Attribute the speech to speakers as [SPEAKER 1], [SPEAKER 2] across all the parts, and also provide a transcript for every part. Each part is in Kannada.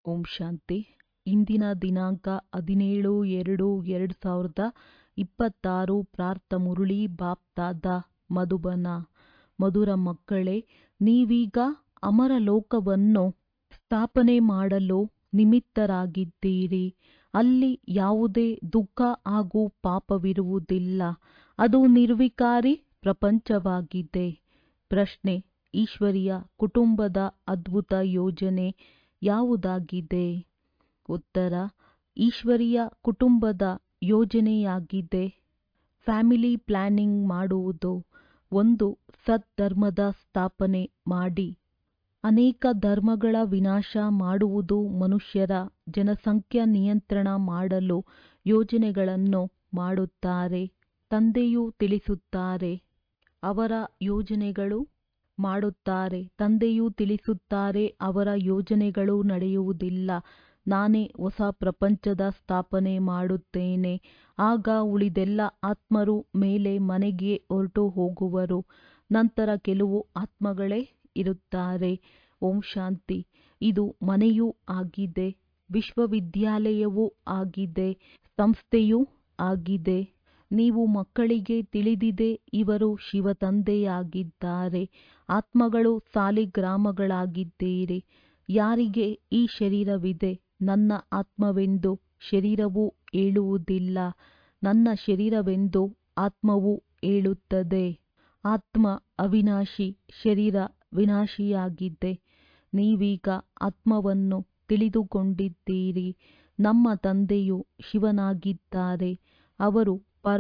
[SPEAKER 1] ಓಂ ಶಾಂತಿ ಇಂದಿನ ದಿನಾಂಕ ಹದಿನೇಳು ಎರಡು ಎರಡು ಸಾವಿರದ ಇಪ್ಪತ್ತಾರು ಪ್ರಾರ್ಥ ಮುರಳಿ ಬಾಪ್ತಾದ ಮಧುಬನ ಮಧುರ ಮಕ್ಕಳೇ ನೀವೀಗ ಅಮರ ಲೋಕವನ್ನು ಸ್ಥಾಪನೆ ಮಾಡಲು ನಿಮಿತ್ತರಾಗಿದ್ದೀರಿ ಅಲ್ಲಿ ಯಾವುದೇ ದುಃಖ ಹಾಗೂ ಪಾಪವಿರುವುದಿಲ್ಲ ಅದು ನಿರ್ವಿಕಾರಿ ಪ್ರಪಂಚವಾಗಿದೆ ಪ್ರಶ್ನೆ ಈಶ್ವರಿಯ ಕುಟುಂಬದ ಅದ್ಭುತ ಯೋಜನೆ ಯಾವುದಾಗಿದೆ ಉತ್ತರ ಈಶ್ವರಿಯ ಕುಟುಂಬದ ಯೋಜನೆಯಾಗಿದೆ ಫ್ಯಾಮಿಲಿ ಪ್ಲಾನಿಂಗ್ ಮಾಡುವುದು ಒಂದು ಸದ್ಧರ್ಮದ ಸ್ಥಾಪನೆ ಮಾಡಿ ಅನೇಕ ಧರ್ಮಗಳ ವಿನಾಶ ಮಾಡುವುದು ಮನುಷ್ಯರ ಜನಸಂಖ್ಯಾ ನಿಯಂತ್ರಣ ಮಾಡಲು ಯೋಜನೆಗಳನ್ನು ಮಾಡುತ್ತಾರೆ ತಂದೆಯು ತಿಳಿಸುತ್ತಾರೆ ಅವರ ಯೋಜನೆಗಳು ಮಾಡುತ್ತಾರೆ ತಂದೆಯು ತಿಳಿಸುತ್ತಾರೆ ಅವರ ಯೋಜನೆಗಳು ನಡೆಯುವುದಿಲ್ಲ ನಾನೇ ಹೊಸ ಪ್ರಪಂಚದ ಸ್ಥಾಪನೆ ಮಾಡುತ್ತೇನೆ ಆಗ ಉಳಿದೆಲ್ಲ ಆತ್ಮರು ಮೇಲೆ ಮನೆಗೆ ಹೊರಟು ಹೋಗುವರು ನಂತರ ಕೆಲವು ಆತ್ಮಗಳೇ ಇರುತ್ತಾರೆ ಓಂ ಶಾಂತಿ ಇದು ಮನೆಯೂ ಆಗಿದೆ ವಿಶ್ವವಿದ್ಯಾಲಯವೂ ಆಗಿದೆ ಸಂಸ್ಥೆಯೂ ಆಗಿದೆ ನೀವು ಮಕ್ಕಳಿಗೆ ತಿಳಿದಿದೆ ಇವರು ಶಿವತಂದೆಯಾಗಿದ್ದಾರೆ ಆತ್ಮಗಳು ಸಾಲಿಗ್ರಾಮಗಳಾಗಿದ್ದೀರಿ ಯಾರಿಗೆ ಈ ಶರೀರವಿದೆ ನನ್ನ ಆತ್ಮವೆಂದು ಶರೀರವು ಹೇಳುವುದಿಲ್ಲ ನನ್ನ ಶರೀರವೆಂದು ಆತ್ಮವು ಹೇಳುತ್ತದೆ ಆತ್ಮ ಅವಿನಾಶಿ ಶರೀರ ವಿನಾಶಿಯಾಗಿದೆ ನೀವೀಗ ಆತ್ಮವನ್ನು ತಿಳಿದುಕೊಂಡಿದ್ದೀರಿ ನಮ್ಮ ತಂದೆಯು ಶಿವನಾಗಿದ್ದಾರೆ ಅವರು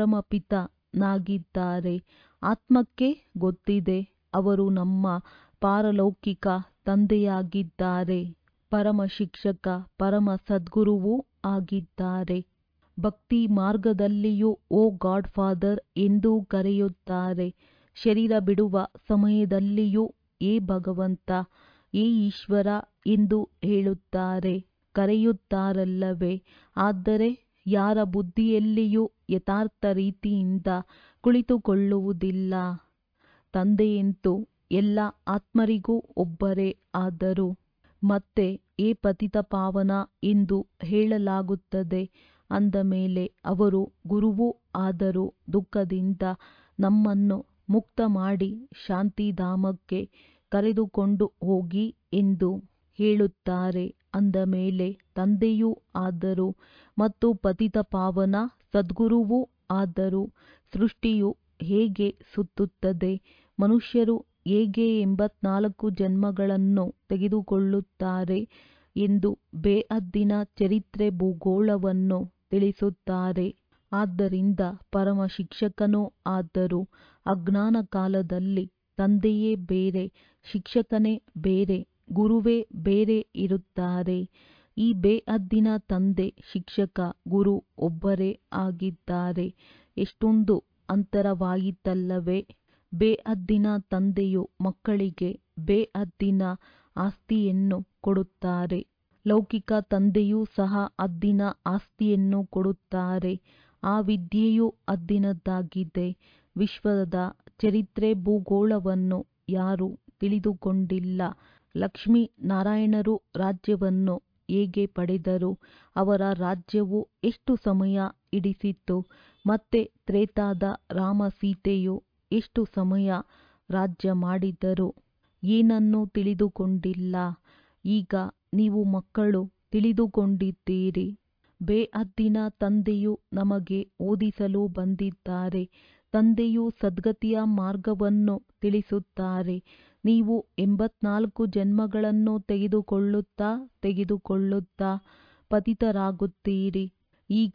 [SPEAKER 1] ಪರಮಪಿತನಾಗಿದ್ದಾರೆ ಆತ್ಮಕ್ಕೆ ಗೊತ್ತಿದೆ ಅವರು ನಮ್ಮ ಪಾರಲೌಕಿಕ ತಂದೆಯಾಗಿದ್ದಾರೆ ಪರಮ ಶಿಕ್ಷಕ ಪರಮ ಸದ್ಗುರುವೂ ಆಗಿದ್ದಾರೆ ಭಕ್ತಿ ಮಾರ್ಗದಲ್ಲಿಯೂ ಓ ಗಾಡ್ ಫಾದರ್ ಎಂದು ಕರೆಯುತ್ತಾರೆ ಶರೀರ ಬಿಡುವ ಸಮಯದಲ್ಲಿಯೂ ಏ ಭಗವಂತ ಏ ಈಶ್ವರ ಎಂದು ಹೇಳುತ್ತಾರೆ ಕರೆಯುತ್ತಾರಲ್ಲವೇ ಆದರೆ ಯಾರ ಬುದ್ಧಿಯಲ್ಲಿಯೂ ಯಥಾರ್ಥ ರೀತಿಯಿಂದ ಕುಳಿತುಕೊಳ್ಳುವುದಿಲ್ಲ ತಂದೆಯಂತೂ ಎಲ್ಲ ಆತ್ಮರಿಗೂ ಒಬ್ಬರೇ ಆದರು ಮತ್ತೆ ಏ ಪತಿತ ಪಾವನ ಎಂದು ಹೇಳಲಾಗುತ್ತದೆ ಅಂದ ಮೇಲೆ ಅವರು ಗುರುವೂ ಆದರೂ ದುಃಖದಿಂದ ನಮ್ಮನ್ನು ಮುಕ್ತ ಮಾಡಿ ಶಾಂತಿಧಾಮಕ್ಕೆ ಕರೆದುಕೊಂಡು ಹೋಗಿ ಎಂದು ಹೇಳುತ್ತಾರೆ ಅಂದ ಮೇಲೆ ತಂದೆಯೂ ಆದರು ಮತ್ತು ಪತಿತ ಪಾವನ ಸದ್ಗುರುವೂ ಆದರು ಸೃಷ್ಟಿಯು ಹೇಗೆ ಸುತ್ತುತ್ತದೆ ಮನುಷ್ಯರು ಹೇಗೆ ಎಂಬತ್ನಾಲ್ಕು ಜನ್ಮಗಳನ್ನು ತೆಗೆದುಕೊಳ್ಳುತ್ತಾರೆ ಎಂದು ಬೇಅದ್ದಿನ ಚರಿತ್ರೆ ಭೂಗೋಳವನ್ನು ತಿಳಿಸುತ್ತಾರೆ ಆದ್ದರಿಂದ ಪರಮ ಶಿಕ್ಷಕನೂ ಆದರೂ ಅಜ್ಞಾನ ಕಾಲದಲ್ಲಿ ತಂದೆಯೇ ಬೇರೆ ಶಿಕ್ಷಕನೇ ಬೇರೆ ಗುರುವೇ ಬೇರೆ ಇರುತ್ತಾರೆ ಈ ಬೇಅದ್ದಿನ ತಂದೆ ಶಿಕ್ಷಕ ಗುರು ಒಬ್ಬರೇ ಆಗಿದ್ದಾರೆ ಎಷ್ಟೊಂದು ಅಂತರವಾಯಿತಲ್ಲವೇ ಬೇಅದ್ದಿನ ತಂದೆಯು ಮಕ್ಕಳಿಗೆ ಬೇಅದ್ದಿನ ಆಸ್ತಿಯನ್ನು ಕೊಡುತ್ತಾರೆ ಲೌಕಿಕ ತಂದೆಯೂ ಸಹ ಅದ್ದಿನ ಆಸ್ತಿಯನ್ನು ಕೊಡುತ್ತಾರೆ ಆ ವಿದ್ಯೆಯು ಅದ್ದಿನದ್ದಾಗಿದೆ ವಿಶ್ವದ ಚರಿತ್ರೆ ಭೂಗೋಳವನ್ನು ಯಾರೂ ತಿಳಿದುಕೊಂಡಿಲ್ಲ ಲಕ್ಷ್ಮೀ ನಾರಾಯಣರು ರಾಜ್ಯವನ್ನು ಹೇಗೆ ಪಡೆದರು ಅವರ ರಾಜ್ಯವು ಎಷ್ಟು ಸಮಯ ಹಿಡಿಸಿತ್ತು ಮತ್ತೆ ತ್ರೇತಾದ ರಾಮ ಸೀತೆಯು ಎಷ್ಟು ಸಮಯ ರಾಜ್ಯ ಮಾಡಿದರು ಏನನ್ನೂ ತಿಳಿದುಕೊಂಡಿಲ್ಲ ಈಗ ನೀವು ಮಕ್ಕಳು ತಿಳಿದುಕೊಂಡಿದ್ದೀರಿ ಬೇಅದ್ದಿನ ತಂದೆಯು ನಮಗೆ ಓದಿಸಲು ಬಂದಿದ್ದಾರೆ ತಂದೆಯು ಸದ್ಗತಿಯ ಮಾರ್ಗವನ್ನು ತಿಳಿಸುತ್ತಾರೆ ನೀವು ಎಂಬತ್ನಾಲ್ಕು ಜನ್ಮಗಳನ್ನು ತೆಗೆದುಕೊಳ್ಳುತ್ತಾ ತೆಗೆದುಕೊಳ್ಳುತ್ತಾ ಪತಿತರಾಗುತ್ತೀರಿ ಈಗ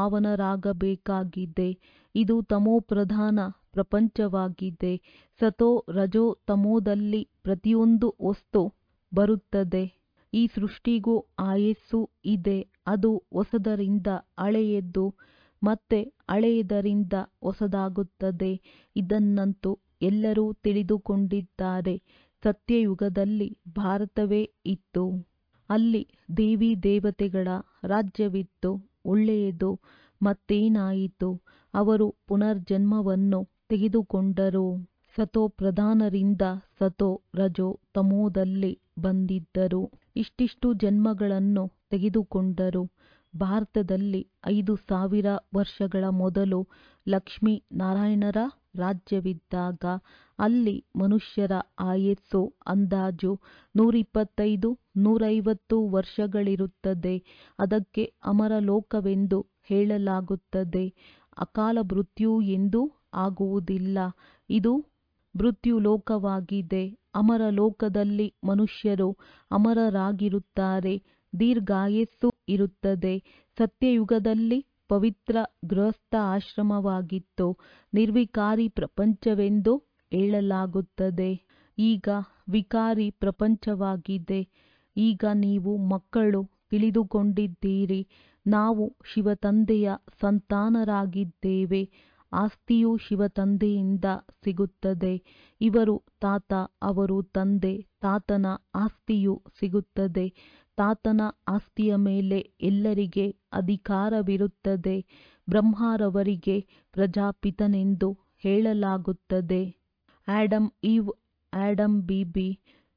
[SPEAKER 1] ಪಾವನರಾಗಬೇಕಾಗಿದೆ ಇದು ತಮೋಪ್ರಧಾನ ಪ್ರಪಂಚವಾಗಿದೆ ಸತೋ ರಜೋ ತಮೋದಲ್ಲಿ ಪ್ರತಿಯೊಂದು ವಸ್ತು ಬರುತ್ತದೆ ಈ ಸೃಷ್ಟಿಗೂ ಆಯಸ್ಸು ಇದೆ ಅದು ಹೊಸದರಿಂದ ಹಳೆಯದು ಮತ್ತೆ ಹಳೆಯದರಿಂದ ಹೊಸದಾಗುತ್ತದೆ ಇದನ್ನಂತೂ ಎಲ್ಲರೂ ತಿಳಿದುಕೊಂಡಿದ್ದಾರೆ ಸತ್ಯಯುಗದಲ್ಲಿ ಭಾರತವೇ ಇತ್ತು ಅಲ್ಲಿ ದೇವಿ ದೇವತೆಗಳ ರಾಜ್ಯವಿತ್ತು ಒಳ್ಳೆಯದು ಮತ್ತೇನಾಯಿತು ಅವರು ಪುನರ್ಜನ್ಮವನ್ನು ತೆಗೆದುಕೊಂಡರು ಸತೋ ಪ್ರಧಾನರಿಂದ ಸತೋ ರಜೋ ತಮೋದಲ್ಲಿ ಬಂದಿದ್ದರು ಇಷ್ಟಿಷ್ಟು ಜನ್ಮಗಳನ್ನು ತೆಗೆದುಕೊಂಡರು ಭಾರತದಲ್ಲಿ ಐದು ಸಾವಿರ ವರ್ಷಗಳ ಮೊದಲು ಲಕ್ಷ್ಮೀ ನಾರಾಯಣರ ರಾಜ್ಯವಿದ್ದಾಗ ಅಲ್ಲಿ ಮನುಷ್ಯರ ಆಯಸ್ಸು ಅಂದಾಜು ನೂರಿಪ್ಪತ್ತೈದು ನೂರೈವತ್ತು ವರ್ಷಗಳಿರುತ್ತದೆ ಅದಕ್ಕೆ ಅಮರಲೋಕವೆಂದು ಹೇಳಲಾಗುತ್ತದೆ ಅಕಾಲ ಮೃತ್ಯು ಎಂದೂ ಆಗುವುದಿಲ್ಲ ಇದು ಮೃತ್ಯುಲೋಕವಾಗಿದೆ ಅಮರಲೋಕದಲ್ಲಿ ಮನುಷ್ಯರು ಅಮರರಾಗಿರುತ್ತಾರೆ ದೀರ್ಘಾಯಸ್ಸು ಇರುತ್ತದೆ ಸತ್ಯಯುಗದಲ್ಲಿ ಪವಿತ್ರ ಗೃಹಸ್ಥ ಆಶ್ರಮವಾಗಿತ್ತು ನಿರ್ವಿಕಾರಿ ಪ್ರಪಂಚವೆಂದು ಹೇಳಲಾಗುತ್ತದೆ ಈಗ ವಿಕಾರಿ ಪ್ರಪಂಚವಾಗಿದೆ ಈಗ ನೀವು ಮಕ್ಕಳು ತಿಳಿದುಕೊಂಡಿದ್ದೀರಿ ನಾವು ಶಿವತಂದೆಯ ಸಂತಾನರಾಗಿದ್ದೇವೆ ಆಸ್ತಿಯು ಶಿವತಂದೆಯಿಂದ ಸಿಗುತ್ತದೆ ಇವರು ತಾತ ಅವರು ತಂದೆ ತಾತನ ಆಸ್ತಿಯು ಸಿಗುತ್ತದೆ ತಾತನ ಆಸ್ತಿಯ ಮೇಲೆ ಎಲ್ಲರಿಗೆ ಅಧಿಕಾರವಿರುತ್ತದೆ ಬ್ರಹ್ಮರವರಿಗೆ ಪ್ರಜಾಪಿತನೆಂದು ಹೇಳಲಾಗುತ್ತದೆ ಆಡಮ್ ಈವ್ ಆಡಮ್ ಬಿಬಿ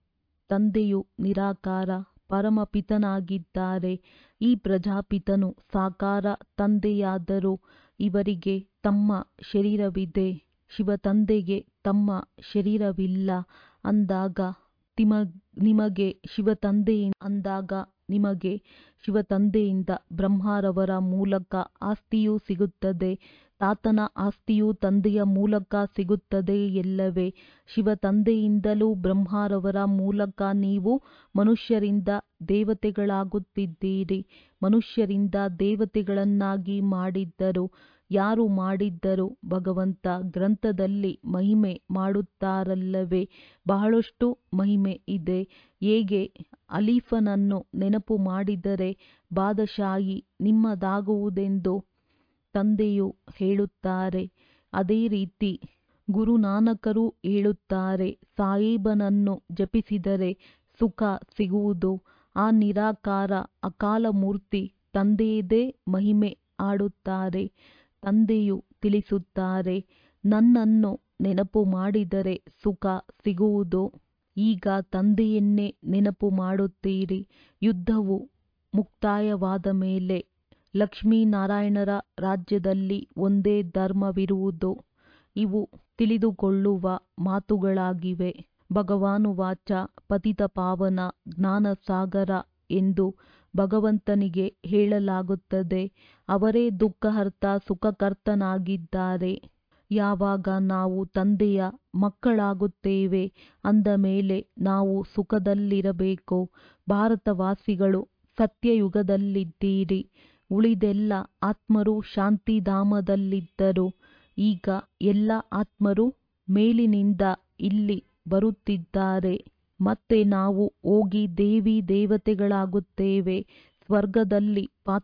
[SPEAKER 1] ತಂದೆಯು ನಿರಾಕಾರ ಪರಮಪಿತನಾಗಿದ್ದಾರೆ ಈ ಪ್ರಜಾಪಿತನು ಸಾಕಾರ ತಂದೆಯಾದರೂ ಇವರಿಗೆ ತಮ್ಮ ಶರೀರವಿದೆ ಶಿವತಂದೆಗೆ ತಮ್ಮ ಶರೀರವಿಲ್ಲ ಅಂದಾಗ ತಿಮ ನಿಮಗೆ ಶಿವತಂದೆಯಿಂದ ಅಂದಾಗ ನಿಮಗೆ ಶಿವತಂದೆಯಿಂದ ಬ್ರಹ್ಮರವರ ಮೂಲಕ ಆಸ್ತಿಯು ಸಿಗುತ್ತದೆ ತಾತನ ಆಸ್ತಿಯು ತಂದೆಯ ಮೂಲಕ ಸಿಗುತ್ತದೆ ಎಲ್ಲವೇ ಶಿವತಂದೆಯಿಂದಲೂ ಬ್ರಹ್ಮರವರ ಮೂಲಕ ನೀವು ಮನುಷ್ಯರಿಂದ ದೇವತೆಗಳಾಗುತ್ತಿದ್ದೀರಿ ಮನುಷ್ಯರಿಂದ ದೇವತೆಗಳನ್ನಾಗಿ ಮಾಡಿದ್ದರು ಯಾರು ಮಾಡಿದ್ದರು ಭಗವಂತ ಗ್ರಂಥದಲ್ಲಿ ಮಹಿಮೆ ಮಾಡುತ್ತಾರಲ್ಲವೇ ಬಹಳಷ್ಟು ಮಹಿಮೆ ಇದೆ ಹೇಗೆ ಅಲೀಫನನ್ನು ನೆನಪು ಮಾಡಿದರೆ ಬಾದಶಾಹಿ ನಿಮ್ಮದಾಗುವುದೆಂದು ತಂದೆಯು ಹೇಳುತ್ತಾರೆ ಅದೇ ರೀತಿ ಗುರುನಾನಕರು ಹೇಳುತ್ತಾರೆ ಸಾಹೇಬನನ್ನು ಜಪಿಸಿದರೆ ಸುಖ ಸಿಗುವುದು ಆ ನಿರಾಕಾರ ಅಕಾಲ ಮೂರ್ತಿ ತಂದೆಯದೇ ಮಹಿಮೆ ಆಡುತ್ತಾರೆ ತಂದೆಯು ತಿಳಿಸುತ್ತಾರೆ ನನ್ನನ್ನು ನೆನಪು ಮಾಡಿದರೆ ಸುಖ ಸಿಗುವುದು ಈಗ ತಂದೆಯನ್ನೇ ನೆನಪು ಮಾಡುತ್ತೀರಿ ಯುದ್ಧವು ಮುಕ್ತಾಯವಾದ ಮೇಲೆ ಲಕ್ಷ್ಮೀನಾರಾಯಣರ ರಾಜ್ಯದಲ್ಲಿ ಒಂದೇ ಧರ್ಮವಿರುವುದು ಇವು ತಿಳಿದುಕೊಳ್ಳುವ ಮಾತುಗಳಾಗಿವೆ ಭಗವಾನುವಾಚ ಪತಿತ ಪಾವನ ಜ್ಞಾನಸಾಗರ ಎಂದು ಭಗವಂತನಿಗೆ ಹೇಳಲಾಗುತ್ತದೆ ಅವರೇ ದುಃಖಹರ್ತ ಸುಖಕರ್ತನಾಗಿದ್ದಾರೆ ಯಾವಾಗ ನಾವು ತಂದೆಯ ಮಕ್ಕಳಾಗುತ್ತೇವೆ ಅಂದ ಮೇಲೆ ನಾವು ಸುಖದಲ್ಲಿರಬೇಕು ಭಾರತವಾಸಿಗಳು ಸತ್ಯಯುಗದಲ್ಲಿದ್ದೀರಿ ಉಳಿದೆಲ್ಲ ಆತ್ಮರು ಶಾಂತಿಧಾಮದಲ್ಲಿದ್ದರು ಈಗ ಎಲ್ಲ ಆತ್ಮರು ಮೇಲಿನಿಂದ ಇಲ್ಲಿ ಬರುತ್ತಿದ್ದಾರೆ ಮತ್ತೆ ನಾವು ಹೋಗಿ ದೇವಿ ದೇವತೆಗಳಾಗುತ್ತೇವೆ ಸ್ವರ್ಗದಲ್ಲಿ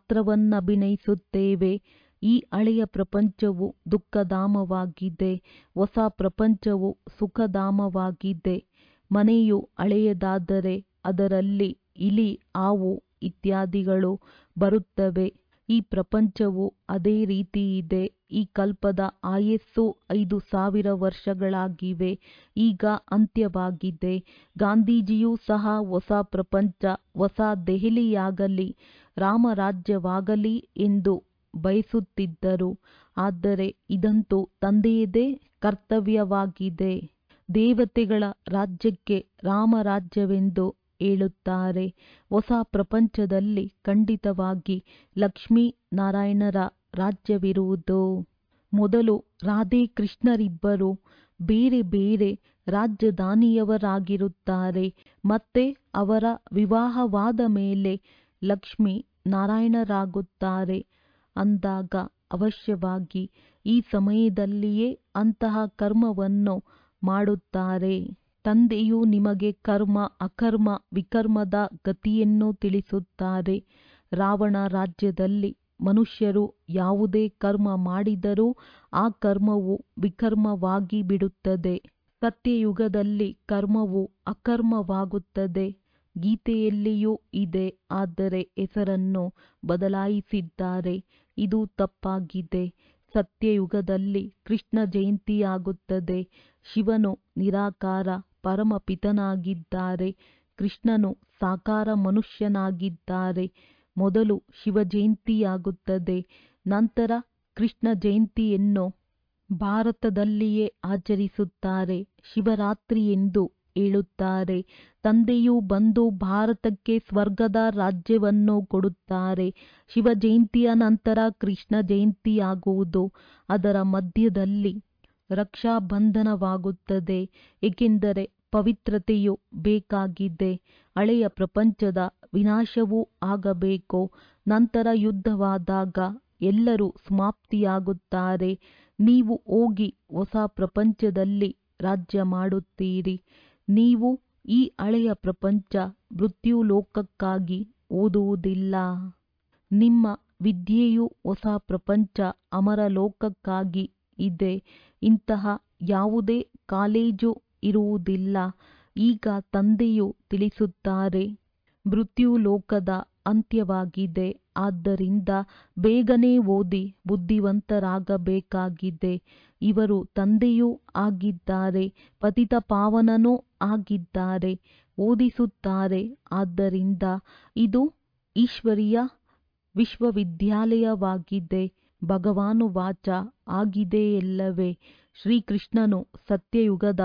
[SPEAKER 1] ಪಾತ್ರವನ್ನಭಿನಯಿಸುತ್ತೇವೆ ಈ ಹಳೆಯ ಪ್ರಪಂಚವು ದುಃಖಧಾಮವಾಗಿದೆ ಹೊಸ ಪ್ರಪಂಚವು ಸುಖಧಾಮವಾಗಿದೆ ಮನೆಯು ಹಳೆಯದಾದರೆ ಅದರಲ್ಲಿ ಇಲಿ ಹಾವು ಇತ್ಯಾದಿಗಳು ಬರುತ್ತವೆ ಈ ಪ್ರಪಂಚವು ಅದೇ ರೀತಿ ಇದೆ ಈ ಕಲ್ಪದ ಆಯಸ್ಸು ಐದು ಸಾವಿರ ವರ್ಷಗಳಾಗಿವೆ ಈಗ ಅಂತ್ಯವಾಗಿದೆ ಗಾಂಧೀಜಿಯೂ ಸಹ ಹೊಸ ಪ್ರಪಂಚ ಹೊಸ ದೆಹಲಿಯಾಗಲಿ ರಾಮರಾಜ್ಯವಾಗಲಿ ಎಂದು ಬಯಸುತ್ತಿದ್ದರು ಆದರೆ ಇದಂತೂ ತಂದೆಯದೇ ಕರ್ತವ್ಯವಾಗಿದೆ ದೇವತೆಗಳ ರಾಜ್ಯಕ್ಕೆ ರಾಮರಾಜ್ಯವೆಂದು ಹೇಳುತ್ತಾರೆ ಹೊಸ ಪ್ರಪಂಚದಲ್ಲಿ ಖಂಡಿತವಾಗಿ ಲಕ್ಷ್ಮೀ ನಾರಾಯಣರ ರಾಜ್ಯವಿರುವುದು ಮೊದಲು ರಾಧೆ ಕೃಷ್ಣರಿಬ್ಬರು ಬೇರೆ ಬೇರೆ ರಾಜಧಾನಿಯವರಾಗಿರುತ್ತಾರೆ ಮತ್ತೆ ಅವರ ವಿವಾಹವಾದ ಮೇಲೆ ಲಕ್ಷ್ಮೀ ನಾರಾಯಣರಾಗುತ್ತಾರೆ ಅಂದಾಗ ಅವಶ್ಯವಾಗಿ ಈ ಸಮಯದಲ್ಲಿಯೇ ಅಂತಹ ಕರ್ಮವನ್ನು ಮಾಡುತ್ತಾರೆ ತಂದೆಯು ನಿಮಗೆ ಕರ್ಮ ಅಕರ್ಮ ವಿಕರ್ಮದ ಗತಿಯನ್ನು ತಿಳಿಸುತ್ತಾರೆ ರಾವಣ ರಾಜ್ಯದಲ್ಲಿ ಮನುಷ್ಯರು ಯಾವುದೇ ಕರ್ಮ ಮಾಡಿದರೂ ಆ ಕರ್ಮವು ವಿಕರ್ಮವಾಗಿ ಬಿಡುತ್ತದೆ ಸತ್ಯಯುಗದಲ್ಲಿ ಕರ್ಮವು ಅಕರ್ಮವಾಗುತ್ತದೆ ಗೀತೆಯಲ್ಲಿಯೂ ಇದೆ ಆದರೆ ಹೆಸರನ್ನು ಬದಲಾಯಿಸಿದ್ದಾರೆ ಇದು ತಪ್ಪಾಗಿದೆ ಸತ್ಯಯುಗದಲ್ಲಿ ಕೃಷ್ಣ ಜಯಂತಿಯಾಗುತ್ತದೆ ಶಿವನು ನಿರಾಕಾರ ಪರಮಪಿತನಾಗಿದ್ದಾರೆ ಕೃಷ್ಣನು ಸಾಕಾರ ಮನುಷ್ಯನಾಗಿದ್ದಾರೆ ಮೊದಲು ಶಿವ ಜಯಂತಿಯಾಗುತ್ತದೆ ನಂತರ ಕೃಷ್ಣ ಜಯಂತಿಯನ್ನು ಭಾರತದಲ್ಲಿಯೇ ಆಚರಿಸುತ್ತಾರೆ ಶಿವರಾತ್ರಿ ಎಂದು ಹೇಳುತ್ತಾರೆ ತಂದೆಯು ಬಂದು ಭಾರತಕ್ಕೆ ಸ್ವರ್ಗದ ರಾಜ್ಯವನ್ನು ಕೊಡುತ್ತಾರೆ ಶಿವ ಜಯಂತಿಯ ನಂತರ ಕೃಷ್ಣ ಜಯಂತಿಯಾಗುವುದು ಅದರ ಮಧ್ಯದಲ್ಲಿ ರಕ್ಷಾಬಂಧನವಾಗುತ್ತದೆ ಏಕೆಂದರೆ ಪವಿತ್ರತೆಯು ಬೇಕಾಗಿದೆ ಹಳೆಯ ಪ್ರಪಂಚದ ವಿನಾಶವೂ ಆಗಬೇಕು ನಂತರ ಯುದ್ಧವಾದಾಗ ಎಲ್ಲರೂ ಸಮಾಪ್ತಿಯಾಗುತ್ತಾರೆ ನೀವು ಹೋಗಿ ಹೊಸ ಪ್ರಪಂಚದಲ್ಲಿ ರಾಜ್ಯ ಮಾಡುತ್ತೀರಿ ನೀವು ಈ ಹಳೆಯ ಪ್ರಪಂಚ ಮೃತ್ಯುಲೋಕಕ್ಕಾಗಿ ಓದುವುದಿಲ್ಲ ನಿಮ್ಮ ವಿದ್ಯೆಯು ಹೊಸ ಪ್ರಪಂಚ ಅಮರಲೋಕಕ್ಕಾಗಿ ಇದೆ ಇಂತಹ ಯಾವುದೇ ಕಾಲೇಜು ಇರುವುದಿಲ್ಲ ಈಗ ತಂದೆಯು ತಿಳಿಸುತ್ತಾರೆ ಮೃತ್ಯುಲೋಕದ ಅಂತ್ಯವಾಗಿದೆ ಆದ್ದರಿಂದ ಬೇಗನೆ ಓದಿ ಬುದ್ಧಿವಂತರಾಗಬೇಕಾಗಿದೆ ಇವರು ತಂದೆಯೂ ಆಗಿದ್ದಾರೆ ಪತಿತ ಪಾವನನೂ ಆಗಿದ್ದಾರೆ ಓದಿಸುತ್ತಾರೆ ಆದ್ದರಿಂದ ಇದು ಈಶ್ವರೀಯ ವಿಶ್ವವಿದ್ಯಾಲಯವಾಗಿದೆ ಭಗವಾನುವಾಚ ಆಗಿದೆಯಲ್ಲವೇ ಶ್ರೀಕೃಷ್ಣನು ಸತ್ಯಯುಗದ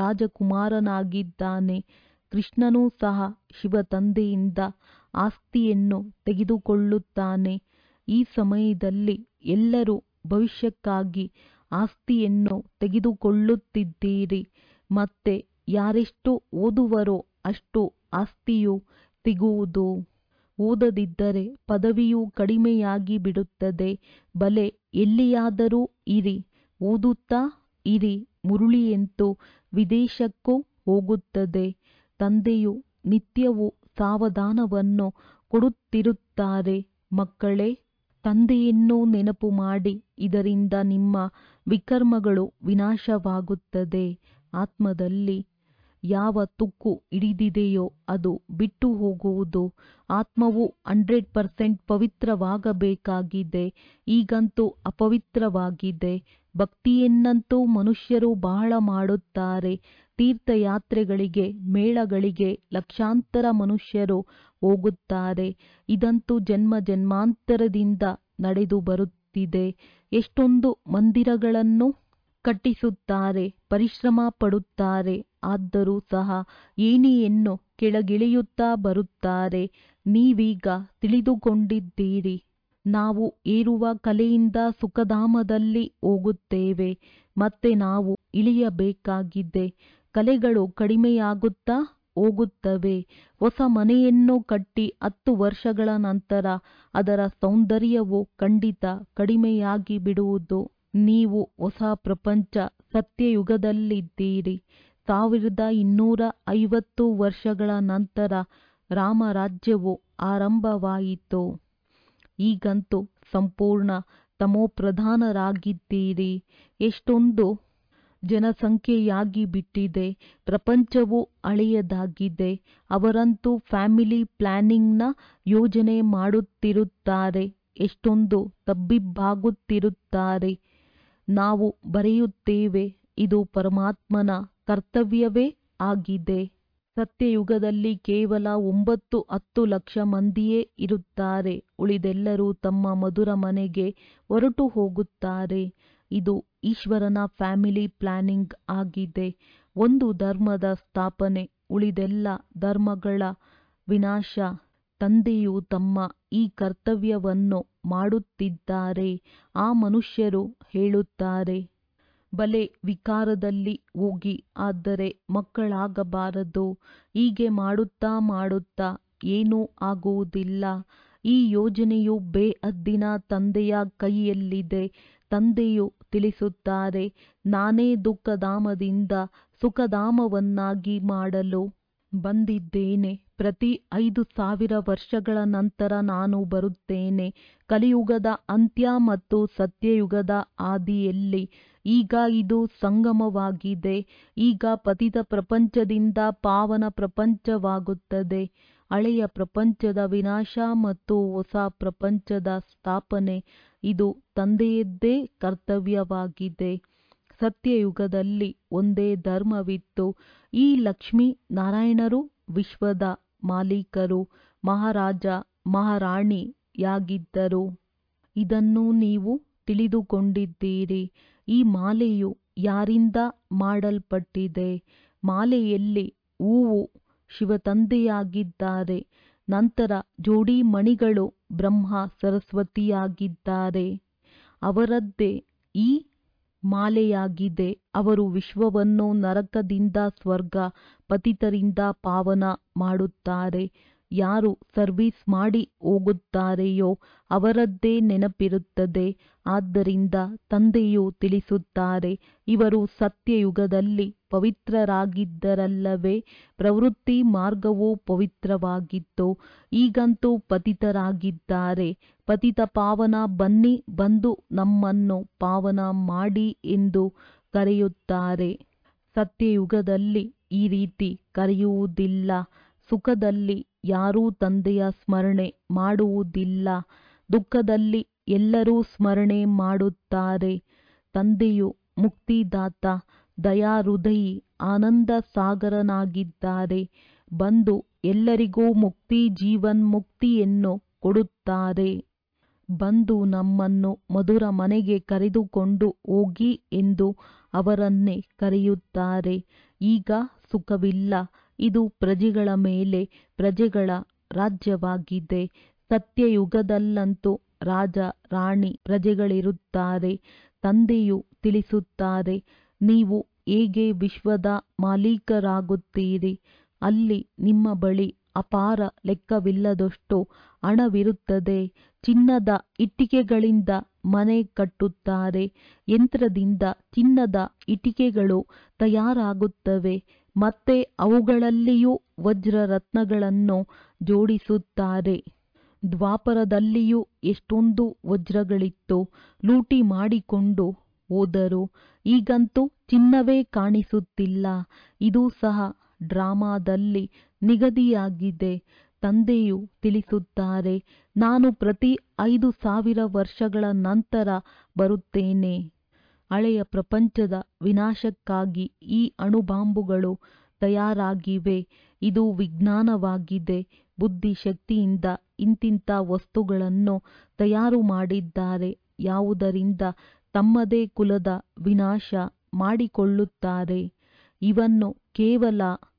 [SPEAKER 1] ರಾಜಕುಮಾರನಾಗಿದ್ದಾನೆ ಕೃಷ್ಣನೂ ಸಹ ಶಿವ ತಂದೆಯಿಂದ ಆಸ್ತಿಯನ್ನು ತೆಗೆದುಕೊಳ್ಳುತ್ತಾನೆ ಈ ಸಮಯದಲ್ಲಿ ಎಲ್ಲರೂ ಭವಿಷ್ಯಕ್ಕಾಗಿ ಆಸ್ತಿಯನ್ನು ತೆಗೆದುಕೊಳ್ಳುತ್ತಿದ್ದೀರಿ ಮತ್ತೆ ಯಾರೆಷ್ಟು ಓದುವರೋ ಅಷ್ಟು ಆಸ್ತಿಯು ಸಿಗುವುದು ಓದದಿದ್ದರೆ ಪದವಿಯು ಕಡಿಮೆಯಾಗಿ ಬಿಡುತ್ತದೆ ಬಲೆ ಎಲ್ಲಿಯಾದರೂ ಇರಿ ಓದುತ್ತಾ ಇರಿ ಮುರುಳಿಯಂತೂ ವಿದೇಶಕ್ಕೂ ಹೋಗುತ್ತದೆ ತಂದೆಯು ನಿತ್ಯವೂ ಸಾವಧಾನವನ್ನು ಕೊಡುತ್ತಿರುತ್ತಾರೆ ಮಕ್ಕಳೇ ತಂದೆಯನ್ನು ನೆನಪು ಮಾಡಿ ಇದರಿಂದ ನಿಮ್ಮ ವಿಕರ್ಮಗಳು ವಿನಾಶವಾಗುತ್ತದೆ ಆತ್ಮದಲ್ಲಿ ಯಾವ ತುಕ್ಕು ಹಿಡಿದಿದೆಯೋ ಅದು ಬಿಟ್ಟು ಹೋಗುವುದು ಆತ್ಮವು ಹಂಡ್ರೆಡ್ ಪರ್ಸೆಂಟ್ ಪವಿತ್ರವಾಗಬೇಕಾಗಿದೆ ಈಗಂತೂ ಅಪವಿತ್ರವಾಗಿದೆ ಭಕ್ತಿಯನ್ನಂತೂ ಮನುಷ್ಯರು ಬಹಳ ಮಾಡುತ್ತಾರೆ ತೀರ್ಥಯಾತ್ರೆಗಳಿಗೆ ಮೇಳಗಳಿಗೆ ಲಕ್ಷಾಂತರ ಮನುಷ್ಯರು ಹೋಗುತ್ತಾರೆ ಇದಂತೂ ಜನ್ಮ ಜನ್ಮಾಂತರದಿಂದ ನಡೆದು ಬರುತ್ತಿದೆ ಎಷ್ಟೊಂದು ಮಂದಿರಗಳನ್ನು ಕಟ್ಟಿಸುತ್ತಾರೆ ಪರಿಶ್ರಮ ಪಡುತ್ತಾರೆ ಆದರೂ ಸಹ ಏಣಿಯನ್ನು ಕೆಳಗಿಳಿಯುತ್ತಾ ಬರುತ್ತಾರೆ ನೀವೀಗ ತಿಳಿದುಕೊಂಡಿದ್ದೀರಿ ನಾವು ಏರುವ ಕಲೆಯಿಂದ ಸುಖಧಾಮದಲ್ಲಿ ಹೋಗುತ್ತೇವೆ ಮತ್ತೆ ನಾವು ಇಳಿಯಬೇಕಾಗಿದೆ ಕಲೆಗಳು ಕಡಿಮೆಯಾಗುತ್ತಾ ಹೋಗುತ್ತವೆ ಹೊಸ ಮನೆಯನ್ನು ಕಟ್ಟಿ ಹತ್ತು ವರ್ಷಗಳ ನಂತರ ಅದರ ಸೌಂದರ್ಯವು ಖಂಡಿತ ಕಡಿಮೆಯಾಗಿ ಬಿಡುವುದು ನೀವು ಹೊಸ ಪ್ರಪಂಚ ಸತ್ಯಯುಗದಲ್ಲಿದ್ದೀರಿ ಸಾವಿರದ ಇನ್ನೂರ ಐವತ್ತು ವರ್ಷಗಳ ನಂತರ ರಾಮರಾಜ್ಯವು ಆರಂಭವಾಯಿತು ಈಗಂತೂ ಸಂಪೂರ್ಣ ತಮೋಪ್ರಧಾನರಾಗಿದ್ದೀರಿ ಎಷ್ಟೊಂದು ಜನಸಂಖ್ಯೆಯಾಗಿ ಬಿಟ್ಟಿದೆ ಪ್ರಪಂಚವು ಹಳೆಯದಾಗಿದೆ ಅವರಂತೂ ಫ್ಯಾಮಿಲಿ ಪ್ಲಾನಿಂಗ್ನ ಯೋಜನೆ ಮಾಡುತ್ತಿರುತ್ತಾರೆ ಎಷ್ಟೊಂದು ತಬ್ಬಿಬ್ಬಾಗುತ್ತಿರುತ್ತಾರೆ ನಾವು ಬರೆಯುತ್ತೇವೆ ಇದು ಪರಮಾತ್ಮನ ಕರ್ತವ್ಯವೇ ಆಗಿದೆ ಸತ್ಯಯುಗದಲ್ಲಿ ಕೇವಲ ಒಂಬತ್ತು ಹತ್ತು ಲಕ್ಷ ಮಂದಿಯೇ ಇರುತ್ತಾರೆ ಉಳಿದೆಲ್ಲರೂ ತಮ್ಮ ಮಧುರ ಮನೆಗೆ ಹೊರಟು ಹೋಗುತ್ತಾರೆ ಇದು ಈಶ್ವರನ ಫ್ಯಾಮಿಲಿ ಪ್ಲಾನಿಂಗ್ ಆಗಿದೆ ಒಂದು ಧರ್ಮದ ಸ್ಥಾಪನೆ ಉಳಿದೆಲ್ಲ ಧರ್ಮಗಳ ವಿನಾಶ ತಂದೆಯು ತಮ್ಮ ಈ ಕರ್ತವ್ಯವನ್ನು ಮಾಡುತ್ತಿದ್ದಾರೆ ಆ ಮನುಷ್ಯರು ಹೇಳುತ್ತಾರೆ ಬಲೆ ವಿಕಾರದಲ್ಲಿ ಹೋಗಿ ಆದರೆ ಮಕ್ಕಳಾಗಬಾರದು ಹೀಗೆ ಮಾಡುತ್ತಾ ಮಾಡುತ್ತಾ ಏನೂ ಆಗುವುದಿಲ್ಲ ಈ ಯೋಜನೆಯು ಬೇಹದ್ದಿನ ತಂದೆಯ ಕೈಯಲ್ಲಿದೆ ತಂದೆಯು ತಿಳಿಸುತ್ತಾರೆ ನಾನೇ ದುಃಖಧಾಮದಿಂದ ಸುಖಧಾಮವನ್ನಾಗಿ ಮಾಡಲು ಬಂದಿದ್ದೇನೆ ಪ್ರತಿ ಐದು ಸಾವಿರ ವರ್ಷಗಳ ನಂತರ ನಾನು ಬರುತ್ತೇನೆ ಕಲಿಯುಗದ ಅಂತ್ಯ ಮತ್ತು ಸತ್ಯಯುಗದ ಆದಿಯಲ್ಲಿ ಈಗ ಇದು ಸಂಗಮವಾಗಿದೆ ಈಗ ಪತಿತ ಪ್ರಪಂಚದಿಂದ ಪಾವನ ಪ್ರಪಂಚವಾಗುತ್ತದೆ ಹಳೆಯ ಪ್ರಪಂಚದ ವಿನಾಶ ಮತ್ತು ಹೊಸ ಪ್ರಪಂಚದ ಸ್ಥಾಪನೆ ಇದು ತಂದೆಯದ್ದೇ ಕರ್ತವ್ಯವಾಗಿದೆ ಸತ್ಯಯುಗದಲ್ಲಿ ಒಂದೇ ಧರ್ಮವಿತ್ತು ಈ ಲಕ್ಷ್ಮೀ ನಾರಾಯಣರು ವಿಶ್ವದ ಮಾಲೀಕರು ಮಹಾರಾಜ ಮಹಾರಾಣಿಯಾಗಿದ್ದರು ಇದನ್ನು ನೀವು ತಿಳಿದುಕೊಂಡಿದ್ದೀರಿ ಈ ಮಾಲೆಯು ಯಾರಿಂದ ಮಾಡಲ್ಪಟ್ಟಿದೆ ಮಾಲೆಯಲ್ಲಿ ಹೂವು ಶಿವತಂದೆಯಾಗಿದ್ದಾರೆ ನಂತರ ಜೋಡಿ ಮಣಿಗಳು ಬ್ರಹ್ಮ ಸರಸ್ವತಿಯಾಗಿದ್ದಾರೆ ಅವರದ್ದೇ ಈ ಮಾಲೆಯಾಗಿದೆ ಅವರು ವಿಶ್ವವನ್ನು ನರಕದಿಂದ ಸ್ವರ್ಗ ಪತಿತರಿಂದ ಪಾವನ ಮಾಡುತ್ತಾರೆ ಯಾರು ಸರ್ವಿಸ್ ಮಾಡಿ ಹೋಗುತ್ತಾರೆಯೋ ಅವರದ್ದೇ ನೆನಪಿರುತ್ತದೆ ಆದ್ದರಿಂದ ತಂದೆಯು ತಿಳಿಸುತ್ತಾರೆ ಇವರು ಸತ್ಯಯುಗದಲ್ಲಿ ಪವಿತ್ರರಾಗಿದ್ದರಲ್ಲವೇ ಪ್ರವೃತ್ತಿ ಮಾರ್ಗವು ಪವಿತ್ರವಾಗಿತ್ತು ಈಗಂತೂ ಪತಿತರಾಗಿದ್ದಾರೆ ಪತಿತ ಪಾವನ ಬನ್ನಿ ಬಂದು ನಮ್ಮನ್ನು ಪಾವನ ಮಾಡಿ ಎಂದು ಕರೆಯುತ್ತಾರೆ ಸತ್ಯಯುಗದಲ್ಲಿ ಈ ರೀತಿ ಕರೆಯುವುದಿಲ್ಲ ಸುಖದಲ್ಲಿ ಯಾರೂ ತಂದೆಯ ಸ್ಮರಣೆ ಮಾಡುವುದಿಲ್ಲ ದುಃಖದಲ್ಲಿ ಎಲ್ಲರೂ ಸ್ಮರಣೆ ಮಾಡುತ್ತಾರೆ ತಂದೆಯು ಮುಕ್ತಿದಾತ ದಯಾಹೃದಯಿ ಆನಂದ ಸಾಗರನಾಗಿದ್ದಾರೆ ಬಂದು ಎಲ್ಲರಿಗೂ ಮುಕ್ತಿ ಜೀವನ್ಮುಕ್ತಿಯನ್ನು ಕೊಡುತ್ತಾರೆ ಬಂದು ನಮ್ಮನ್ನು ಮಧುರ ಮನೆಗೆ ಕರೆದುಕೊಂಡು ಹೋಗಿ ಎಂದು ಅವರನ್ನೇ ಕರೆಯುತ್ತಾರೆ ಈಗ ಸುಖವಿಲ್ಲ ಇದು ಪ್ರಜೆಗಳ ಮೇಲೆ ಪ್ರಜೆಗಳ ರಾಜ್ಯವಾಗಿದೆ ಸತ್ಯಯುಗದಲ್ಲಂತೂ ರಾಜ ರಾಣಿ ಪ್ರಜೆಗಳಿರುತ್ತಾರೆ ತಂದೆಯು ತಿಳಿಸುತ್ತಾರೆ ನೀವು ಹೇಗೆ ವಿಶ್ವದ ಮಾಲೀಕರಾಗುತ್ತೀರಿ ಅಲ್ಲಿ ನಿಮ್ಮ ಬಳಿ ಅಪಾರ ಲೆಕ್ಕವಿಲ್ಲದಷ್ಟು ಹಣವಿರುತ್ತದೆ ಚಿನ್ನದ ಇಟ್ಟಿಗೆಗಳಿಂದ ಮನೆ ಕಟ್ಟುತ್ತಾರೆ ಯಂತ್ರದಿಂದ ಚಿನ್ನದ ಇಟ್ಟಿಗೆಗಳು ತಯಾರಾಗುತ್ತವೆ ಮತ್ತೆ ಅವುಗಳಲ್ಲಿಯೂ ವಜ್ರ ರತ್ನಗಳನ್ನು ಜೋಡಿಸುತ್ತಾರೆ ದ್ವಾಪರದಲ್ಲಿಯೂ ಎಷ್ಟೊಂದು ವಜ್ರಗಳಿತ್ತು ಲೂಟಿ ಮಾಡಿಕೊಂಡು ಹೋದರು ಈಗಂತೂ ಚಿನ್ನವೇ ಕಾಣಿಸುತ್ತಿಲ್ಲ ಇದು ಸಹ ಡ್ರಾಮಾದಲ್ಲಿ ನಿಗದಿಯಾಗಿದೆ ತಂದೆಯು ತಿಳಿಸುತ್ತಾರೆ ನಾನು ಪ್ರತಿ ಐದು ಸಾವಿರ ವರ್ಷಗಳ ನಂತರ ಬರುತ್ತೇನೆ ಹಳೆಯ ಪ್ರಪಂಚದ ವಿನಾಶಕ್ಕಾಗಿ ಈ ಅಣುಬಾಂಬುಗಳು ತಯಾರಾಗಿವೆ ಇದು ವಿಜ್ಞಾನವಾಗಿದೆ ಬುದ್ಧಿಶಕ್ತಿಯಿಂದ ಇಂತಿಂಥ ವಸ್ತುಗಳನ್ನು ತಯಾರು ಮಾಡಿದ್ದಾರೆ ಯಾವುದರಿಂದ ತಮ್ಮದೇ ಕುಲದ ವಿನಾಶ ಮಾಡಿಕೊಳ್ಳುತ್ತಾರೆ ಇವನ್ನು ಕೇವಲ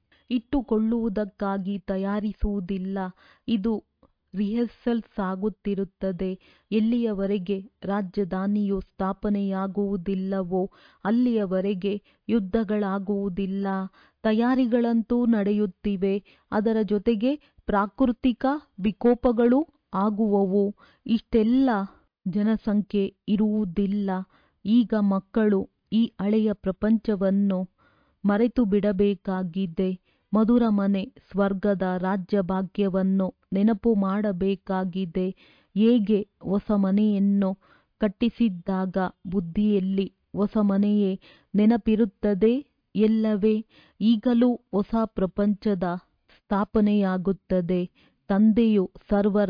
[SPEAKER 1] ಇಟ್ಟುಕೊಳ್ಳುವುದಕ್ಕಾಗಿ ತಯಾರಿಸುವುದಿಲ್ಲ ಇದು ರಿಹರ್ಸಲ್ಸ್ ಆಗುತ್ತಿರುತ್ತದೆ ಎಲ್ಲಿಯವರೆಗೆ ರಾಜಧಾನಿಯು ಸ್ಥಾಪನೆಯಾಗುವುದಿಲ್ಲವೋ ಅಲ್ಲಿಯವರೆಗೆ ಯುದ್ಧಗಳಾಗುವುದಿಲ್ಲ ತಯಾರಿಗಳಂತೂ ನಡೆಯುತ್ತಿವೆ ಅದರ ಜೊತೆಗೆ ಪ್ರಾಕೃತಿಕ ವಿಕೋಪಗಳು ಆಗುವವು ಇಷ್ಟೆಲ್ಲ ಜನಸಂಖ್ಯೆ ಇರುವುದಿಲ್ಲ ಈಗ ಮಕ್ಕಳು ಈ ಹಳೆಯ ಪ್ರಪಂಚವನ್ನು ಮರೆತು ಬಿಡಬೇಕಾಗಿದೆ ಮಧುರ ಮನೆ ಸ್ವರ್ಗದ ರಾಜ್ಯ ಭಾಗ್ಯವನ್ನು ನೆನಪು ಮಾಡಬೇಕಾಗಿದೆ ಹೇಗೆ ಹೊಸ ಮನೆಯನ್ನು ಕಟ್ಟಿಸಿದ್ದಾಗ ಬುದ್ಧಿಯಲ್ಲಿ ಹೊಸ ಮನೆಯೇ ನೆನಪಿರುತ್ತದೆ ಎಲ್ಲವೇ ಈಗಲೂ ಹೊಸ ಪ್ರಪಂಚದ ಸ್ಥಾಪನೆಯಾಗುತ್ತದೆ ತಂದೆಯು ಸರ್ವರ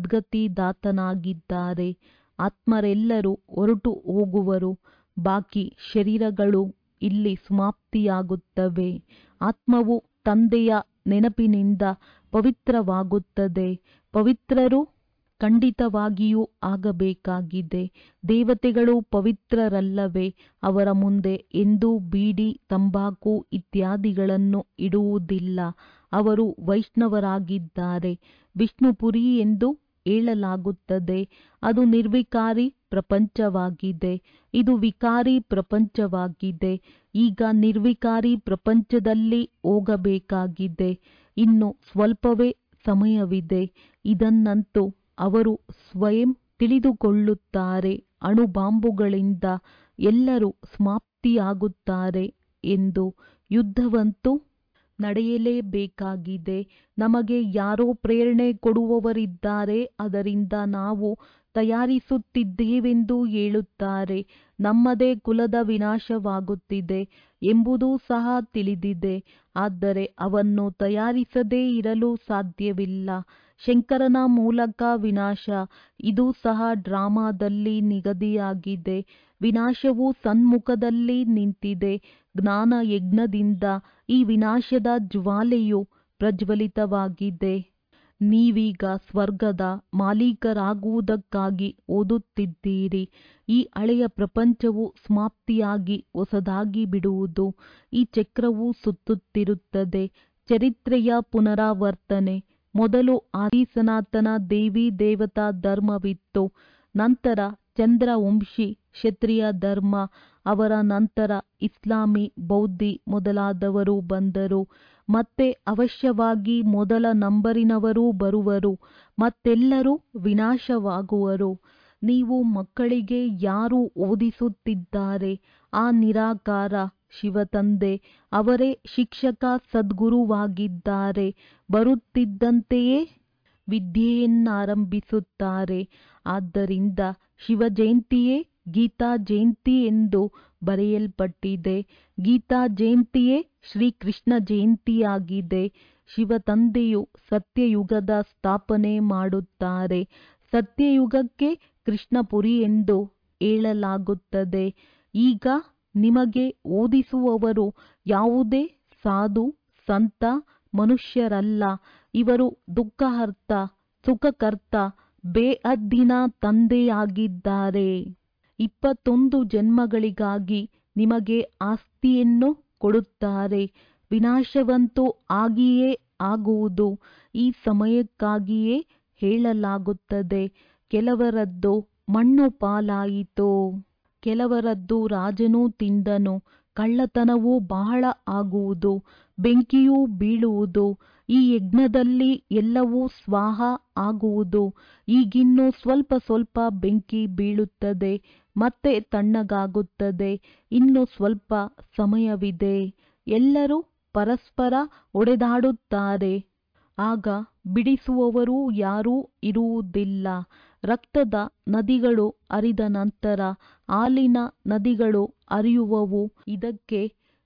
[SPEAKER 1] ಸದ್ಗತಿದಾತನಾಗಿದ್ದಾರೆ ಆತ್ಮರೆಲ್ಲರೂ ಹೊರಟು ಹೋಗುವರು ಬಾಕಿ ಶರೀರಗಳು ಇಲ್ಲಿ ಸಮಾಪ್ತಿಯಾಗುತ್ತವೆ ಆತ್ಮವು ತಂದೆಯ ನೆನಪಿನಿಂದ ಪವಿತ್ರವಾಗುತ್ತದೆ ಪವಿತ್ರರು ಖಂಡಿತವಾಗಿಯೂ ಆಗಬೇಕಾಗಿದೆ ದೇವತೆಗಳು ಪವಿತ್ರರಲ್ಲವೇ ಅವರ ಮುಂದೆ ಎಂದೂ ಬೀಡಿ ತಂಬಾಕು ಇತ್ಯಾದಿಗಳನ್ನು ಇಡುವುದಿಲ್ಲ ಅವರು ವೈಷ್ಣವರಾಗಿದ್ದಾರೆ ವಿಷ್ಣುಪುರಿ ಎಂದು ಹೇಳಲಾಗುತ್ತದೆ ಅದು ನಿರ್ವಿಕಾರಿ ಪ್ರಪಂಚವಾಗಿದೆ ಇದು ವಿಕಾರಿ ಪ್ರಪಂಚವಾಗಿದೆ ಈಗ ನಿರ್ವಿಕಾರಿ ಪ್ರಪಂಚದಲ್ಲಿ ಹೋಗಬೇಕಾಗಿದೆ ಇನ್ನು ಸ್ವಲ್ಪವೇ ಸಮಯವಿದೆ ಇದನ್ನಂತೂ ಅವರು ಸ್ವಯಂ ತಿಳಿದುಕೊಳ್ಳುತ್ತಾರೆ ಅಣುಬಾಂಬುಗಳಿಂದ ಎಲ್ಲರೂ ಸಮಾಪ್ತಿಯಾಗುತ್ತಾರೆ ಎಂದು ಯುದ್ಧವಂತೂ ನಡೆಯಲೇಬೇಕಾಗಿದೆ ನಮಗೆ ಯಾರೋ ಪ್ರೇರಣೆ ಕೊಡುವವರಿದ್ದಾರೆ ಅದರಿಂದ ನಾವು ತಯಾರಿಸುತ್ತಿದ್ದೇವೆಂದು ಹೇಳುತ್ತಾರೆ ನಮ್ಮದೇ ಕುಲದ ವಿನಾಶವಾಗುತ್ತಿದೆ ಎಂಬುದೂ ಸಹ ತಿಳಿದಿದೆ ಆದರೆ ಅವನ್ನು ತಯಾರಿಸದೇ ಇರಲು ಸಾಧ್ಯವಿಲ್ಲ ಶಂಕರನ ಮೂಲಕ ವಿನಾಶ ಇದು ಸಹ ಡ್ರಾಮಾದಲ್ಲಿ ನಿಗದಿಯಾಗಿದೆ ವಿನಾಶವು ಸನ್ಮುಖದಲ್ಲಿ ನಿಂತಿದೆ ಜ್ಞಾನ ಯಜ್ಞದಿಂದ ಈ ವಿನಾಶದ ಜ್ವಾಲೆಯು ಪ್ರಜ್ವಲಿತವಾಗಿದೆ ನೀವೀಗ ಸ್ವರ್ಗದ ಮಾಲೀಕರಾಗುವುದಕ್ಕಾಗಿ ಓದುತ್ತಿದ್ದೀರಿ ಈ ಹಳೆಯ ಪ್ರಪಂಚವು ಸಮಾಪ್ತಿಯಾಗಿ ಹೊಸದಾಗಿ ಬಿಡುವುದು ಈ ಚಕ್ರವು ಸುತ್ತುತ್ತಿರುತ್ತದೆ ಚರಿತ್ರೆಯ ಪುನರಾವರ್ತನೆ ಮೊದಲು ಆದಿ ಸನಾತನ ದೇವಿ ದೇವತಾ ಧರ್ಮವಿತ್ತು ನಂತರ ಚಂದ್ರವಂಶಿ ಕ್ಷತ್ರಿಯ ಧರ್ಮ ಅವರ ನಂತರ ಇಸ್ಲಾಮಿ ಬೌದ್ಧಿ ಮೊದಲಾದವರು ಬಂದರು ಮತ್ತೆ ಅವಶ್ಯವಾಗಿ ಮೊದಲ ನಂಬರಿನವರೂ ಬರುವರು ಮತ್ತೆಲ್ಲರೂ ವಿನಾಶವಾಗುವರು ನೀವು ಮಕ್ಕಳಿಗೆ ಯಾರು ಓದಿಸುತ್ತಿದ್ದಾರೆ ಆ ನಿರಾಕಾರ ಶಿವತಂದೆ ಅವರೇ ಶಿಕ್ಷಕ ಸದ್ಗುರುವಾಗಿದ್ದಾರೆ ಬರುತ್ತಿದ್ದಂತೆಯೇ ವಿದ್ಯೆಯನ್ನಾರಂಭಿಸುತ್ತಾರೆ ಆದ್ದರಿಂದ ಶಿವ ಜಯಂತಿಯೇ ಗೀತಾ ಜಯಂತಿ ಎಂದು ಬರೆಯಲ್ಪಟ್ಟಿದೆ ಗೀತಾ ಜಯಂತಿಯೇ ಶ್ರೀಕೃಷ್ಣ ಜಯಂತಿಯಾಗಿದೆ ಶಿವ ತಂದೆಯು ಸತ್ಯಯುಗದ ಸ್ಥಾಪನೆ ಮಾಡುತ್ತಾರೆ ಸತ್ಯಯುಗಕ್ಕೆ ಕೃಷ್ಣಪುರಿ ಎಂದು ಹೇಳಲಾಗುತ್ತದೆ ಈಗ ನಿಮಗೆ ಓದಿಸುವವರು ಯಾವುದೇ ಸಾಧು ಸಂತ ಮನುಷ್ಯರಲ್ಲ ಇವರು ದುಃಖಹರ್ತ ಸುಖಕರ್ತ ಬೇಅದ್ದಿನ ತಂದೆಯಾಗಿದ್ದಾರೆ ಇಪ್ಪತ್ತೊಂದು ಜನ್ಮಗಳಿಗಾಗಿ ನಿಮಗೆ ಆಸ್ತಿಯನ್ನು ಕೊಡುತ್ತಾರೆ ವಿನಾಶವಂತೂ ಆಗಿಯೇ ಆಗುವುದು ಈ ಸಮಯಕ್ಕಾಗಿಯೇ ಹೇಳಲಾಗುತ್ತದೆ ಕೆಲವರದ್ದು ಮಣ್ಣು ಪಾಲಾಯಿತು ಕೆಲವರದ್ದು ರಾಜನು ತಿಂದನು ಕಳ್ಳತನವೂ ಬಹಳ ಆಗುವುದು ಬೆಂಕಿಯೂ ಬೀಳುವುದು ಈ ಯಜ್ಞದಲ್ಲಿ ಎಲ್ಲವೂ ಸ್ವಾಹ ಆಗುವುದು ಈಗಿನ್ನೂ ಸ್ವಲ್ಪ ಸ್ವಲ್ಪ ಬೆಂಕಿ ಬೀಳುತ್ತದೆ ಮತ್ತೆ ತಣ್ಣಗಾಗುತ್ತದೆ ಇನ್ನು ಸ್ವಲ್ಪ ಸಮಯವಿದೆ ಎಲ್ಲರೂ ಪರಸ್ಪರ ಒಡೆದಾಡುತ್ತಾರೆ ಆಗ ಬಿಡಿಸುವವರು ಯಾರೂ ಇರುವುದಿಲ್ಲ ರಕ್ತದ ನದಿಗಳು ಹರಿದ ನಂತರ ಹಾಲಿನ ನದಿಗಳು ಹರಿಯುವವು ಇದಕ್ಕೆ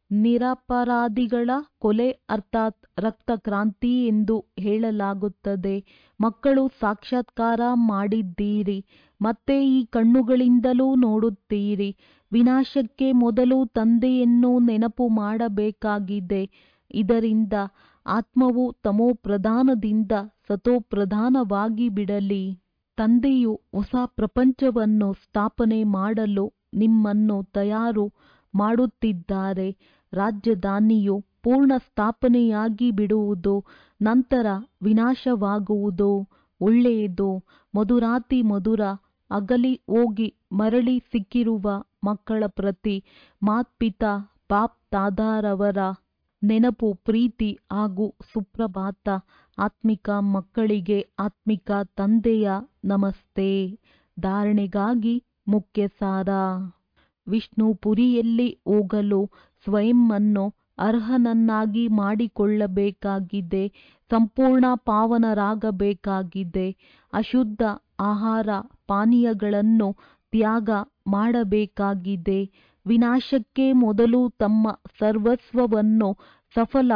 [SPEAKER 1] ನಿರಪರಾಧಿಗಳ ಕೊಲೆ ಅರ್ಥಾತ್ ರಕ್ತ ಕ್ರಾಂತಿ ಎಂದು ಹೇಳಲಾಗುತ್ತದೆ ಮಕ್ಕಳು ಸಾಕ್ಷಾತ್ಕಾರ ಮಾಡಿದ್ದೀರಿ ಮತ್ತೆ ಈ ಕಣ್ಣುಗಳಿಂದಲೂ ನೋಡುತ್ತೀರಿ ವಿನಾಶಕ್ಕೆ ಮೊದಲು ತಂದೆಯನ್ನು ನೆನಪು ಮಾಡಬೇಕಾಗಿದೆ ಇದರಿಂದ ಆತ್ಮವು ತಮೋಪ್ರಧಾನದಿಂದ ಸತೋಪ್ರಧಾನವಾಗಿ ಬಿಡಲಿ ತಂದೆಯು ಹೊಸ ಪ್ರಪಂಚವನ್ನು ಸ್ಥಾಪನೆ ಮಾಡಲು ನಿಮ್ಮನ್ನು ತಯಾರು ಮಾಡುತ್ತಿದ್ದಾರೆ ರಾಜಧಾನಿಯು ಪೂರ್ಣ ಸ್ಥಾಪನೆಯಾಗಿ ಬಿಡುವುದು ನಂತರ ವಿನಾಶವಾಗುವುದು ಒಳ್ಳೆಯದು ಮಧುರಾತಿ ಮಧುರ ಅಗಲಿ ಹೋಗಿ ಮರಳಿ ಸಿಕ್ಕಿರುವ ಮಕ್ಕಳ ಪ್ರತಿ ಮಾತ್ಪಿತಾ ಬಾಪ್ ತಾದಾರವರ ನೆನಪು ಪ್ರೀತಿ ಹಾಗೂ ಸುಪ್ರಭಾತ ಆತ್ಮಿಕ ಮಕ್ಕಳಿಗೆ ಆತ್ಮಿಕ ತಂದೆಯ ನಮಸ್ತೆ ಧಾರಣೆಗಾಗಿ ಮುಖ್ಯ ಸಾರ ವಿಷ್ಣುಪುರಿಯಲ್ಲಿ ಹೋಗಲು ಸ್ವಯಂವನ್ನು ಅರ್ಹನನ್ನಾಗಿ ಮಾಡಿಕೊಳ್ಳಬೇಕಾಗಿದೆ ಸಂಪೂರ್ಣ ಪಾವನರಾಗಬೇಕಾಗಿದೆ ಅಶುದ್ಧ ಆಹಾರ ಪಾನೀಯಗಳನ್ನು ತ್ಯಾಗ ಮಾಡಬೇಕಾಗಿದೆ ವಿನಾಶಕ್ಕೆ ಮೊದಲು ತಮ್ಮ ಸರ್ವಸ್ವವನ್ನು ಸಫಲ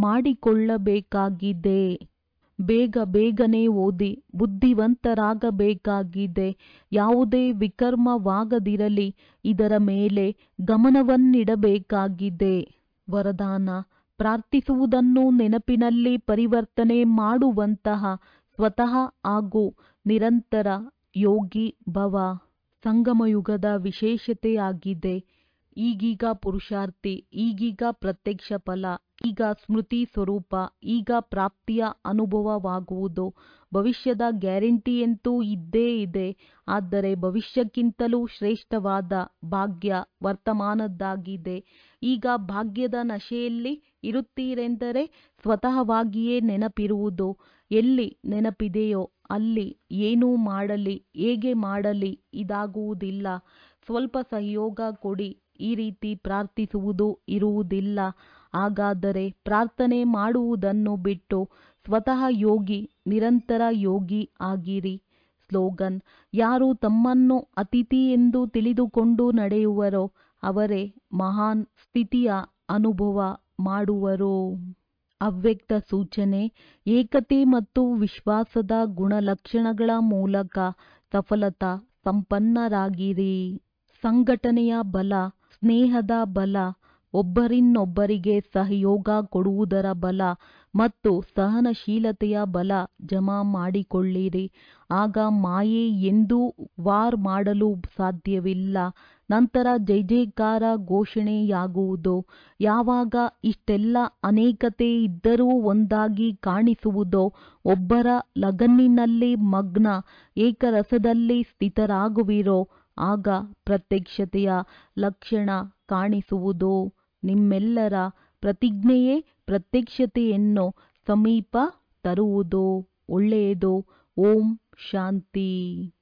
[SPEAKER 1] ಮಾಡಿಕೊಳ್ಳಬೇಕಾಗಿದೆ ಬೇಗ ಬೇಗನೆ ಓದಿ ಬುದ್ಧಿವಂತರಾಗಬೇಕಾಗಿದೆ ಯಾವುದೇ ವಿಕರ್ಮವಾಗದಿರಲಿ ಇದರ ಮೇಲೆ ಗಮನವನ್ನಿಡಬೇಕಾಗಿದೆ ವರದಾನ ಪ್ರಾರ್ಥಿಸುವುದನ್ನು ನೆನಪಿನಲ್ಲಿ ಪರಿವರ್ತನೆ ಮಾಡುವಂತಹ ಸ್ವತಃ ಹಾಗೂ ನಿರಂತರ ಯೋಗಿ ಭವ ಸಂಗಮಯುಗದ ವಿಶೇಷತೆಯಾಗಿದೆ ಈಗೀಗ ಪುರುಷಾರ್ಥಿ ಈಗೀಗ ಪ್ರತ್ಯಕ್ಷ ಫಲ ಈಗ ಸ್ಮೃತಿ ಸ್ವರೂಪ ಈಗ ಪ್ರಾಪ್ತಿಯ ಅನುಭವವಾಗುವುದು ಭವಿಷ್ಯದ ಗ್ಯಾರಂಟಿಯಂತೂ ಇದ್ದೇ ಇದೆ ಆದರೆ ಭವಿಷ್ಯಕ್ಕಿಂತಲೂ ಶ್ರೇಷ್ಠವಾದ ಭಾಗ್ಯ ವರ್ತಮಾನದ್ದಾಗಿದೆ ಈಗ ಭಾಗ್ಯದ ನಶೆಯಲ್ಲಿ ಇರುತ್ತೀರೆಂದರೆ ಸ್ವತಃವಾಗಿಯೇ ನೆನಪಿರುವುದು ಎಲ್ಲಿ ನೆನಪಿದೆಯೋ ಅಲ್ಲಿ ಏನೂ ಮಾಡಲಿ ಹೇಗೆ ಮಾಡಲಿ ಇದಾಗುವುದಿಲ್ಲ ಸ್ವಲ್ಪ ಸಹಯೋಗ ಕೊಡಿ ಈ ರೀತಿ ಪ್ರಾರ್ಥಿಸುವುದು ಇರುವುದಿಲ್ಲ ಹಾಗಾದರೆ ಪ್ರಾರ್ಥನೆ ಮಾಡುವುದನ್ನು ಬಿಟ್ಟು ಸ್ವತಃ ಯೋಗಿ ನಿರಂತರ ಯೋಗಿ ಆಗಿರಿ ಸ್ಲೋಗನ್ ಯಾರು ತಮ್ಮನ್ನು ಅತಿಥಿ ಎಂದು ತಿಳಿದುಕೊಂಡು ನಡೆಯುವರೋ ಅವರೇ ಮಹಾನ್ ಸ್ಥಿತಿಯ ಅನುಭವ ಮಾಡುವರು ಅವ್ಯಕ್ತ ಸೂಚನೆ ಏಕತೆ ಮತ್ತು ವಿಶ್ವಾಸದ ಗುಣಲಕ್ಷಣಗಳ ಮೂಲಕ ಸಫಲತಾ ಸಂಪನ್ನರಾಗಿರಿ ಸಂಘಟನೆಯ ಬಲ ಸ್ನೇಹದ ಬಲ ಒಬ್ಬರಿನ್ನೊಬ್ಬರಿಗೆ ಸಹಯೋಗ ಕೊಡುವುದರ ಬಲ ಮತ್ತು ಸಹನಶೀಲತೆಯ ಬಲ ಜಮಾ ಮಾಡಿಕೊಳ್ಳಿರಿ ಆಗ ಮಾಯೆ ಎಂದೂ ವಾರ್ ಮಾಡಲು ಸಾಧ್ಯವಿಲ್ಲ ನಂತರ ಜೈ ಜೈಕಾರ ಘೋಷಣೆಯಾಗುವುದು ಯಾವಾಗ ಇಷ್ಟೆಲ್ಲ ಅನೇಕತೆ ಇದ್ದರೂ ಒಂದಾಗಿ ಕಾಣಿಸುವುದೋ ಒಬ್ಬರ ಲಗನ್ನಿನಲ್ಲಿ ಮಗ್ನ ಏಕರಸದಲ್ಲಿ ಸ್ಥಿತರಾಗುವಿರೋ ಆಗ ಪ್ರತ್ಯಕ್ಷತೆಯ ಲಕ್ಷಣ ಕಾಣಿಸುವುದು ನಿಮ್ಮೆಲ್ಲರ ಪ್ರತಿಜ್ಞೆಯೇ ಪ್ರತ್ಯಕ್ಷತೆಯನ್ನು ಸಮೀಪ ತರುವುದು ಒಳ್ಳೆಯದು ಓಂ ಶಾಂತಿ